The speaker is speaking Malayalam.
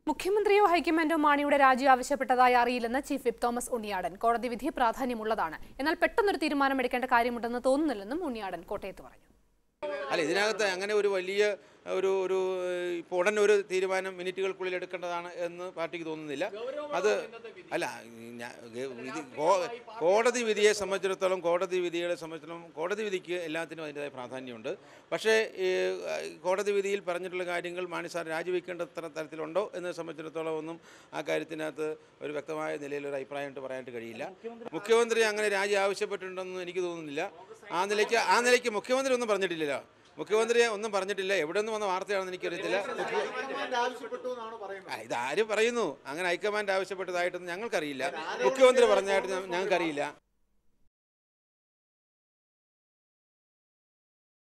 മുഖ്യമന്ത്രിയോ ഹൈക്കമാൻഡോ മാണിയുടെ രാജി ആവശ്യപ്പെട്ടതായി അറിയില്ലെന്ന് ചീഫ് വിപ്പ് തോമസ് ഉണ്ണിയാടൻ കോടതി വിധി പ്രാധാന്യമുള്ളതാണ് എന്നാൽ പെട്ടെന്നൊരു തീരുമാനമെടുക്കേണ്ട കാര്യമുണ്ടെന്ന് തോന്നുന്നില്ലെന്നും ഉണ്ണിയാടൻ കോട്ടയത്ത് പറഞ്ഞു അല്ല ഇതിനകത്ത് അങ്ങനെ ഒരു വലിയ ഒരു ഒരു ഇപ്പോൾ ഉടൻ ഒരു തീരുമാനം മിനിറ്റുകൾക്കുള്ളിൽ എടുക്കേണ്ടതാണ് എന്ന് പാർട്ടിക്ക് തോന്നുന്നില്ല അത് അല്ല ഞാ- വിധി കോ- കോടതി വിധിയെ സംബന്ധിച്ചിടത്തോളം കോടതി വിധികളെ സംബന്ധിച്ചിടത്തോളം കോടതി വിധിക്ക് എല്ലാത്തിനും അതിൻ്റെതായ പ്രാധാന്യമുണ്ട് പക്ഷേ ഈ കോടതി വിധിയിൽ പറഞ്ഞിട്ടുള്ള കാര്യങ്ങൾ മാണി സാർ രാജിവെക്കേണ്ട അത്ര തരത്തിലുണ്ടോ എന്നെ സംബന്ധിച്ചിടത്തോളം ഒന്നും ആ കാര്യത്തിനകത്ത് ഒരു വ്യക്തമായ നിലയിൽ ഒരു അഭിപ്രായമായിട്ട് പറയാനായിട്ട് കഴിയില്ല മുഖ്യമന്ത്രി അങ്ങനെ രാജി ആവശ്യപ്പെട്ടിട്ടുണ്ടെന്ന് എനിക്ക് തോന്നുന്നില്ല ആ നിലയ്ക്ക് ആ നിലയ്ക്ക് മുഖ്യമന്ത്രി ഒന്നും പറഞ്ഞിട്ടില്ലല്ലോ മുഖ്യമന്ത്രി ഒന്നും പറഞ്ഞിട്ടില്ല എവിടെ നിന്ന് വന്ന വാർത്തയാണെന്ന് എനിക്കറിയത്തില്ല ആ, ഇതാര് പറയുന്നു അങ്ങനെ ഹൈക്കമാൻഡ് ആവശ്യപ്പെട്ടതായിട്ടൊന്നും ഞങ്ങൾക്കറിയില്ല മുഖ്യമന്ത്രി പറഞ്ഞതായിട്ട് ഞ- ഞങ്ങൾക്കറിയില്ല